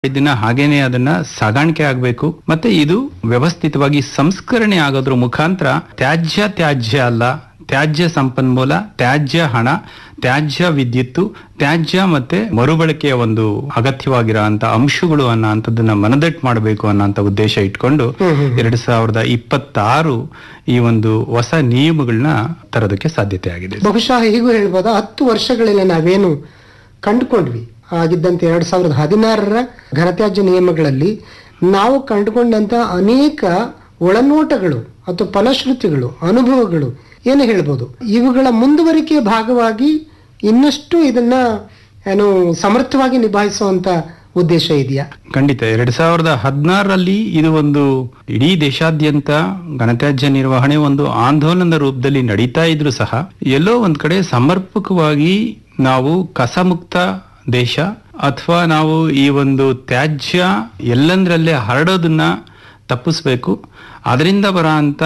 ದಿನ ಹಾಗೇನೆ ಅದನ್ನ ಸಾಗಾಣಿಕೆ ಆಗ್ಬೇಕು ಮತ್ತೆ ಇದು ವ್ಯವಸ್ಥಿತವಾಗಿ ಸಂಸ್ಕರಣೆ ಆಗೋದ್ರ ಮುಖಾಂತರ ತ್ಯಾಜ್ಯ ತ್ಯಾಜ್ಯ ಅಲ್ಲ ತ್ಯಾಜ್ಯ ಸಂಪನ್ಮೂಲ ತ್ಯಾಜ್ಯ ಹಣ ತ್ಯಾಜ್ಯ ವಿದ್ಯುತ್ತು ತ್ಯಾಜ್ಯ ಮತ್ತೆ ಮರುಬಳಕೆಯ ಒಂದು ಅಗತ್ಯವಾಗಿರೋ ಅಂತ ಅಂಶಗಳು ಅನ್ನೋ ಅಂತದನ್ನ ಮನದಟ್ಟು ಮಾಡಬೇಕು ಅನ್ನೋ ಉದ್ದೇಶ ಇಟ್ಕೊಂಡು ಎರಡ್ ಸಾವಿರದ ಇಪ್ಪತ್ತಾರು ಈ ಒಂದು ಹೊಸ ನಿಯಮಗಳನ್ನ ತರೋದಕ್ಕೆ ಸಾಧ್ಯತೆ ಆಗಿದೆ ಬಹುಶಃ ಹೀಗೂ ಹೇಳ್ಬೋದಾ ಹತ್ತು ವರ್ಷಗಳಲ್ಲಿ ನಾವೇನು ಕಂಡುಕೊಂಡ್ವಿ ಆಗಿದ್ದಂತೆ ಎರಡ್ ಸಾವಿರದ ಹದಿನಾರರ ಘನತ್ಯಾಜ್ಯ ನಿಯಮಗಳಲ್ಲಿ ನಾವು ಕಂಡುಕೊಂಡಂತ ಅನೇಕ ಒಳನೋಟಗಳು ಅಥವಾ ಫಲಶ್ರುತಿಗಳು ಅನುಭವಗಳು ಏನು ಹೇಳ್ಬೋದು ಇವುಗಳ ಮುಂದುವರಿಕೆಯ ಭಾಗವಾಗಿ ಇನ್ನಷ್ಟು ಇದನ್ನ ಏನು ಸಮರ್ಥವಾಗಿ ನಿಭಾಯಿಸುವಂತ ಉದ್ದೇಶ ಇದೆಯಾ ಖಂಡಿತ ಎರಡ್ ಸಾವಿರದ ಹದಿನಾರರಲ್ಲಿ ಇದು ಒಂದು ಇಡೀ ದೇಶಾದ್ಯಂತ ಘನತ್ಯಾಜ್ಯ ನಿರ್ವಹಣೆ ಒಂದು ಆಂದೋಲನದ ರೂಪದಲ್ಲಿ ನಡೀತಾ ಇದ್ರು ಸಹ ಎಲ್ಲೋ ಒಂದ್ ಕಡೆ ಸಮರ್ಪಕವಾಗಿ ನಾವು ಕಸಮುಕ್ತ ದೇಶ ಅಥವಾ ನಾವು ಈ ಒಂದು ತ್ಯಾಜ್ಯ ಎಲ್ಲಂದ್ರಲ್ಲೇ ಹರಡೋದನ್ನ ತಪ್ಪಿಸ್ಬೇಕು ಅದರಿಂದ ಬರೋ ಅಂತ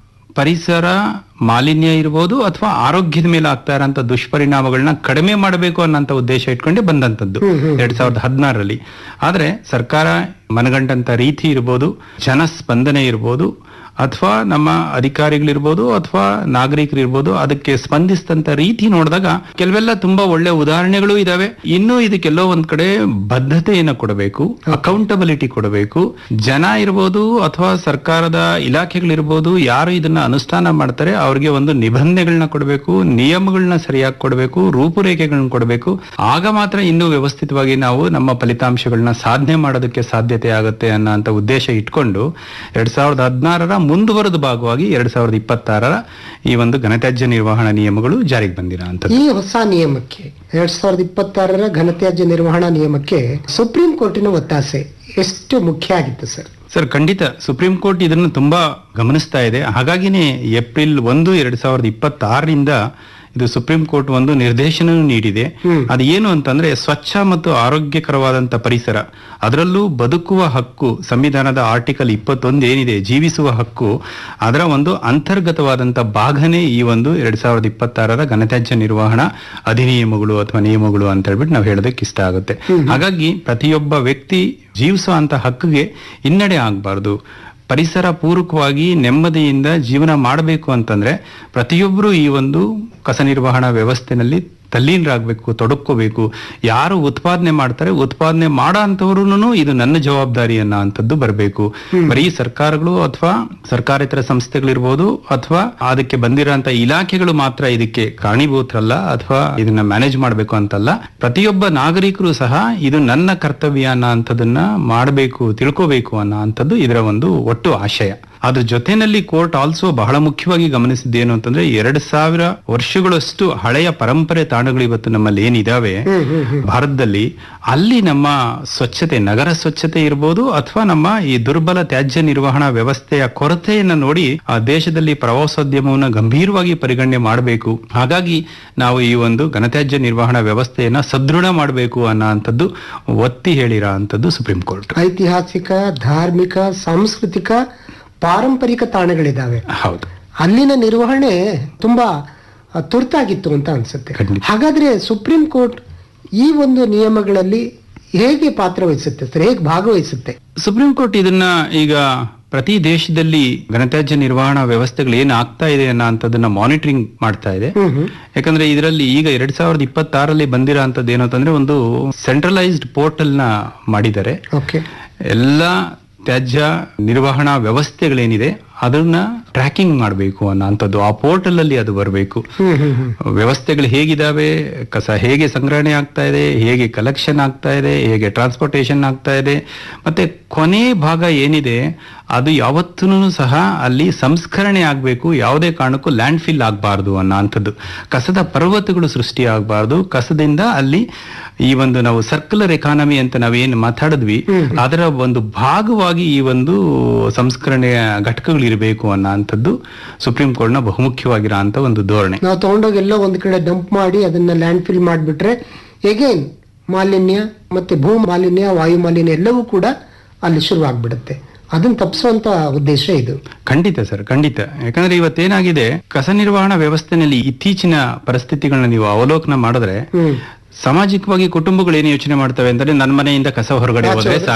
ಪರಿಸರ ಮಾಲಿನ್ಯ ಇರ್ಬೋದು ಅಥವಾ ಆರೋಗ್ಯದ ಮೇಲೆ ಆಗ್ತಾ ಇರೋಂಥ ದುಷ್ಪರಿಣಾಮಗಳನ್ನ ಕಡಿಮೆ ಮಾಡಬೇಕು ಅನ್ನೋಂಥ ಉದ್ದೇಶ ಇಟ್ಕೊಂಡೇ ಬಂದಂಥದ್ದು ಎರಡ್ ಸಾವಿರದ ಹದಿನಾರರಲ್ಲಿ ಆದ್ರೆ ಸರ್ಕಾರ ಮನಗಂಡಂತ ರೀತಿ ಇರ್ಬೋದು ಜನ ಸ್ಪಂದನೆ ಇರ್ಬೋದು ಅಥವಾ ನಮ್ಮ ಅಧಿಕಾರಿಗಳಿರ್ಬೋದು ಅಥವಾ ನಾಗರಿಕರಿರ್ಬೋದು ಅದಕ್ಕೆ ಸ್ಪಂದಿಸಿದಂತ ರೀತಿ ನೋಡಿದಾಗ ಕೆಲವೆಲ್ಲ ತುಂಬಾ ಒಳ್ಳೆ ಉದಾಹರಣೆಗಳು ಇದಾವೆ ಇನ್ನೂ ಇದಕ್ಕೆಲ್ಲೋ ಒಂದ್ ಕಡೆ ಬದ್ಧತೆಯನ್ನು ಕೊಡಬೇಕು ಅಕೌಂಟಬಿಲಿಟಿ ಕೊಡಬೇಕು ಜನ ಇರ್ಬೋದು ಅಥವಾ ಸರ್ಕಾರದ ಇಲಾಖೆಗಳಿರ್ಬೋದು ಯಾರು ಇದನ್ನ ಅನುಷ್ಠಾನ ಮಾಡ್ತಾರೆ ಅವ್ರಿಗೆ ಒಂದು ನಿಬಂಧನೆಗಳನ್ನ ಕೊಡಬೇಕು ನಿಯಮಗಳನ್ನ ಸರಿಯಾಗಿ ಕೊಡಬೇಕು ರೂಪುರೇಖೆಗಳನ್ನ ಕೊಡಬೇಕು ಆಗ ಮಾತ್ರ ಇನ್ನೂ ವ್ಯವಸ್ಥಿತವಾಗಿ ನಾವು ನಮ್ಮ ಫಲಿತಾಂಶಗಳನ್ನ ಸಾಧನೆ ಮಾಡೋದಕ್ಕೆ ಸಾಧ್ಯತೆ ಆಗುತ್ತೆ ಅನ್ನೋ ಉದ್ದೇಶ ಇಟ್ಕೊಂಡು ಎರಡ್ ಸಾವಿರದ ಹದಿನಾರರ ಮುಂದುವರೆದ ಭಾಗವಾಗಿ ಎರಡ್ ಸಾವಿರದ ಇಪ್ಪತ್ತಾರರ ಈ ಒಂದು ಘನತ್ಯಾಜ್ಯ ನಿರ್ವಹಣಾ ನಿಯಮಗಳು ಜಾರಿಗೆ ಬಂದಿರೋ ಅಂತದ್ದು ಈ ಹೊಸ ನಿಯಮಕ್ಕೆ ಎರಡ್ ಸಾವಿರದ ಇಪ್ಪತ್ತಾರರ ಘನತ್ಯಾಜ್ಯ ನಿರ್ವಹಣಾ ನಿಯಮಕ್ಕೆ ಸುಪ್ರೀಂ ಕೋರ್ಟಿನ ಒತ್ತಾಸೆ ಎಷ್ಟು ಮುಖ್ಯ ಆಗಿತ್ತು ಸರ್ ಸರ್ ಖಂಡಿತ ಸುಪ್ರೀಂ ಕೋರ್ಟ್ ಇದನ್ನು ತುಂಬಾ ಗಮನಿಸ್ತಾ ಇದೆ ಹಾಗಾಗಿನೇ ಏಪ್ರಿಲ್ ಒಂದು ಎರಡ್ ಸಾವಿರದ ಇಪ್ಪತ್ತಾರರಿಂದ ಇದು ಸುಪ್ರೀಂ ಕೋರ್ಟ್ ಒಂದು ನಿರ್ದೇಶನ ನೀಡಿದೆ ಅದು ಏನು ಅಂತಂದ್ರೆ ಸ್ವಚ್ಛ ಮತ್ತು ಆರೋಗ್ಯಕರವಾದಂತ ಪರಿಸರ ಅದರಲ್ಲೂ ಬದುಕುವ ಹಕ್ಕು ಸಂವಿಧಾನದ ಆರ್ಟಿಕಲ್ ಇಪ್ಪತ್ತೊಂದು ಏನಿದೆ ಜೀವಿಸುವ ಹಕ್ಕು ಅದರ ಒಂದು ಅಂತರ್ಗತವಾದಂತ ಭಾಗನೇ ಈ ಒಂದು ಎರಡ್ ಸಾವಿರದ ಇಪ್ಪತ್ತಾರರ ಘನತ್ಯಾಜ್ಯ ನಿರ್ವಹಣಾ ಅಧಿನಿಯಮಗಳು ಅಥವಾ ನಿಯಮಗಳು ಅಂತ ಹೇಳ್ಬಿಟ್ಟು ನಾವು ಹೇಳೋದಕ್ಕೆ ಇಷ್ಟ ಆಗುತ್ತೆ ಹಾಗಾಗಿ ಪ್ರತಿಯೊಬ್ಬ ವ್ಯಕ್ತಿ ಜೀವಿಸುವಂತ ಹಕ್ಕಿಗೆ ಹಿನ್ನಡೆ ಆಗಬಾರ್ದು ಪರಿಸರ ಪೂರಕವಾಗಿ ನೆಮ್ಮದಿಯಿಂದ ಜೀವನ ಮಾಡಬೇಕು ಅಂತಂದ್ರೆ ಪ್ರತಿಯೊಬ್ಬರು ಈ ಒಂದು ಕಸ ನಿರ್ವಹಣಾ ವ್ಯವಸ್ಥೆನಲ್ಲಿ ತಲ್ಲೀನರಾಗಬೇಕು ತೊಡಕೋಬೇಕು ಯಾರು ಉತ್ಪಾದನೆ ಮಾಡ್ತಾರೆ ಉತ್ಪಾದನೆ ಮಾಡೋ ಅಂಥವ್ರು ಇದು ನನ್ನ ಜವಾಬ್ದಾರಿ ಅನ್ನೋ ಅಂತದ್ದು ಬರಬೇಕು ಬರೀ ಸರ್ಕಾರಗಳು ಅಥವಾ ಸರ್ಕಾರೇತರ ಸಂಸ್ಥೆಗಳಿರ್ಬೋದು ಅಥವಾ ಅದಕ್ಕೆ ಬಂದಿರೋಂತ ಇಲಾಖೆಗಳು ಮಾತ್ರ ಇದಕ್ಕೆ ಕಾರಣೀಭೂತರಲ್ಲ ಅಥವಾ ಇದನ್ನ ಮ್ಯಾನೇಜ್ ಮಾಡಬೇಕು ಅಂತಲ್ಲ ಪ್ರತಿಯೊಬ್ಬ ನಾಗರಿಕರು ಸಹ ಇದು ನನ್ನ ಕರ್ತವ್ಯ ಅನ್ನೋ ಅಂಥದನ್ನ ಮಾಡಬೇಕು ತಿಳ್ಕೋಬೇಕು ಅನ್ನೋ ಅಂಥದ್ದು ಇದರ ಒಂದು ಒಟ್ಟು ಆಶಯ ಅದ್ರ ಜೊತೆನಲ್ಲಿ ಕೋರ್ಟ್ ಆಲ್ಸೋ ಬಹಳ ಮುಖ್ಯವಾಗಿ ಗಮನಿಸಿದ್ದೇನು ಅಂತಂದ್ರೆ ಎರಡ್ ಸಾವಿರ ವರ್ಷಗಳಷ್ಟು ಹಳೆಯ ಪರಂಪರೆ ತಾಣಗಳು ಇವತ್ತು ನಮ್ಮಲ್ಲಿ ಏನಿದಾವೆ ಭಾರತದಲ್ಲಿ ಅಲ್ಲಿ ನಮ್ಮ ಸ್ವಚ್ಛತೆ ನಗರ ಸ್ವಚ್ಛತೆ ಇರ್ಬೋದು ಅಥವಾ ನಮ್ಮ ಈ ದುರ್ಬಲ ತ್ಯಾಜ್ಯ ನಿರ್ವಹಣಾ ವ್ಯವಸ್ಥೆಯ ಕೊರತೆಯನ್ನ ನೋಡಿ ಆ ದೇಶದಲ್ಲಿ ಪ್ರವಾಸೋದ್ಯಮವನ್ನ ಗಂಭೀರವಾಗಿ ಪರಿಗಣನೆ ಮಾಡಬೇಕು ಹಾಗಾಗಿ ನಾವು ಈ ಒಂದು ಘನತ್ಯಾಜ್ಯ ನಿರ್ವಹಣಾ ವ್ಯವಸ್ಥೆಯನ್ನ ಸದೃಢ ಮಾಡಬೇಕು ಅನ್ನೋ ಅಂಥದ್ದು ಒತ್ತಿ ಹೇಳಿರೋ ಅಂಥದ್ದು ಸುಪ್ರೀಂ ಕೋರ್ಟ್ ಐತಿಹಾಸಿಕ ಧಾರ್ಮಿಕ ಸಾಂಸ್ಕೃತಿಕ ಪಾರಂಪರಿಕ ತಾಣಗಳಿದಾವೆ ಹೌದು ಅಲ್ಲಿನ ನಿರ್ವಹಣೆ ತುಂಬಾ ಆ, ತುರ್ತಾಗಿತ್ತು ಅಂತ ಅನ್ಸುತ್ತೆ ಖಂಡಿತ. ಹಾಗಾದ್ರೆ ಸುಪ್ರೀಂ ಕೋರ್ಟ್ ಈ ಒಂದು ನಿಯಮಗಳಲ್ಲಿ ಹೇಗೆ ಪಾತ್ರ ವಹಿಸುತ್ತೆ ಸರ್ ಹೇಗೆ ಭಾಗವಹಿಸುತ್ತೆ ಸುಪ್ರೀಂ ಕೋರ್ಟ್ ಇದನ್ನ ಈಗ ಪ್ರತಿ ದೇಶದಲ್ಲಿ ಘನತ್ಯಾಜ್ಯ ನಿರ್ವಹಣಾ ವ್ಯವಸ್ಥೆಗಳು ಏನ್ ಆಗ್ತಾ ಇದೆ ಅನ್ನೋ ಅಂತದನ್ನ ಮಾನಿಟರಿಂಗ್ ಮಾಡ್ತಾ ಇದೆ ಹ್ಮ್ ಹ್ಮ್ ಯಾಕಂದ್ರೆ ಇದರಲ್ಲಿ ಈಗ ಎರಡ್ ಸಾವಿರದ ಇಪ್ಪತ್ತಾರಲ್ಲಿ ಬಂದಿರೋ ಅಂತದ್ದು ಏನು ಅಂತಂದ್ರೆ ಒಂದು ಸೆಂಟ್ರಲೈಸ್ಡ್ ಪೋರ್ಟಲ್ ನ ಮಾಡಿದ್ದಾರೆ ಓಕೆ ಎಲ್ಲ ತ್ಯಾಜ್ಯ ನಿರ್ವಹಣಾ ವ್ಯವಸ್ಥೆಗಳೇನಿದೆ ಅದನ್ನ ಟ್ರ್ಯಾಕಿಂಗ್ ಮಾಡಬೇಕು ಅನ್ನೋ ಅಂಥದ್ದು ಆ ಪೋರ್ಟಲ್ ಅಲ್ಲಿ ಅದು ಬರಬೇಕು ಹ್ಮ್ ಹ್ಮ್ ಹ್ಮ್ ವ್ಯವಸ್ಥೆಗಳು ಹೇಗಿದಾವೆ ಕಸ ಹೇಗೆ ಸಂಗ್ರಹಣೆ ಆಗ್ತಾ ಇದೆ ಹೇಗೆ ಕಲೆಕ್ಷನ್ ಆಗ್ತಾ ಇದೆ ಹೇಗೆ ಟ್ರಾನ್ಸ್ಪೋರ್ಟೇಷನ್ ಆಗ್ತಾ ಇದೆ ಮತ್ತೆ ಕೊನೆ ಭಾಗ ಏನಿದೆ ಅದು ಯಾವತ್ತೂ ಸಹ ಅಲ್ಲಿ ಸಂಸ್ಕರಣೆ ಆಗಬೇಕು ಯಾವುದೇ ಕಾರಣಕ್ಕೂ ಲ್ಯಾಂಡ್ ಫಿಲ್ ಆಗಬಾರ್ದು ಅನ್ನೋ ಅಂಥದ್ದು ಕಸದ ಪರ್ವತಗಳು ಸೃಷ್ಟಿ ಆಗಬಾರ್ದು ಕಸದಿಂದ ಅಲ್ಲಿ ಈ ಒಂದು ನಾವು ಸರ್ಕ್ಯುಲರ್ ಎಕಾನಮಿ ಅಂತ ನಾವೇನು ಮಾತಾಡಿದ್ವಿ ಅದರ ಒಂದು ಭಾಗವಾಗಿ ಈ ಒಂದು ಸಂಸ್ಕರಣೆಯ ಘಟಕಗಳು ಇರಬೇಕು ಅನ್ನೋ ಅಂಥದ್ದು ಸುಪ್ರೀಂ ಕೋರ್ಟ್ನ ಬಹುಮುಖ್ಯವಾಗಿರೋ ಅಂತ ಒಂದು ಧೋರಣೆ ನಾವು ತಗೊಂಡೋಗಿ ಎಲ್ಲೋ ಒಂದ್ ಕಡೆ ಡಂಪ್ ಮಾಡಿ ಅದನ್ನ ಲ್ಯಾಂಡ್ ಫಿಲ್ ಮಾಡಿಬಿಟ್ರೆ ಎಗೈನ್ ಮಾಲಿನ್ಯ ಮತ್ತೆ ಭೂ ಮಾಲಿನ್ಯ ವಾಯು ಮಾಲಿನ್ಯ ಎಲ್ಲವೂ ಕೂಡ ಅಲ್ಲಿ ಶುರುವಾಗ್ಬಿಡುತ್ತೆ ಅದನ್ನ ತಪ್ಪಿಸುವಂತ ಉದ್ದೇಶ ಇದು ಖಂಡಿತ ಸರ್ ಖಂಡಿತ ಯಾಕಂದ್ರೆ ಇವತ್ತೇನಾಗಿದೆ ಕಸ ನಿರ್ವಹಣಾ ವ್ಯವಸ್ಥೆನಲ್ಲಿ ಇತ್ತೀಚಿನ ಪರಿಸ್ಥಿತಿಗಳನ್ನ ನೀವು ಅವಲೋಕನ ಮಾಡಿದ್ರೆ ಹ್ಮ್ ಸಾಮಾಜಿಕವಾಗಿ ಕುಟುಂಬಗಳು ಏನು ಯೋಚನೆ ಮಾಡ್ತವೆ ಅಂದ್ರೆ ನನ್ನ ಮನೆಯಿಂದ ಕಸ ಹೊರಗಡೆ ಆಚೆ ಹೋದ್ರೆ ಹೋದ್ರೆ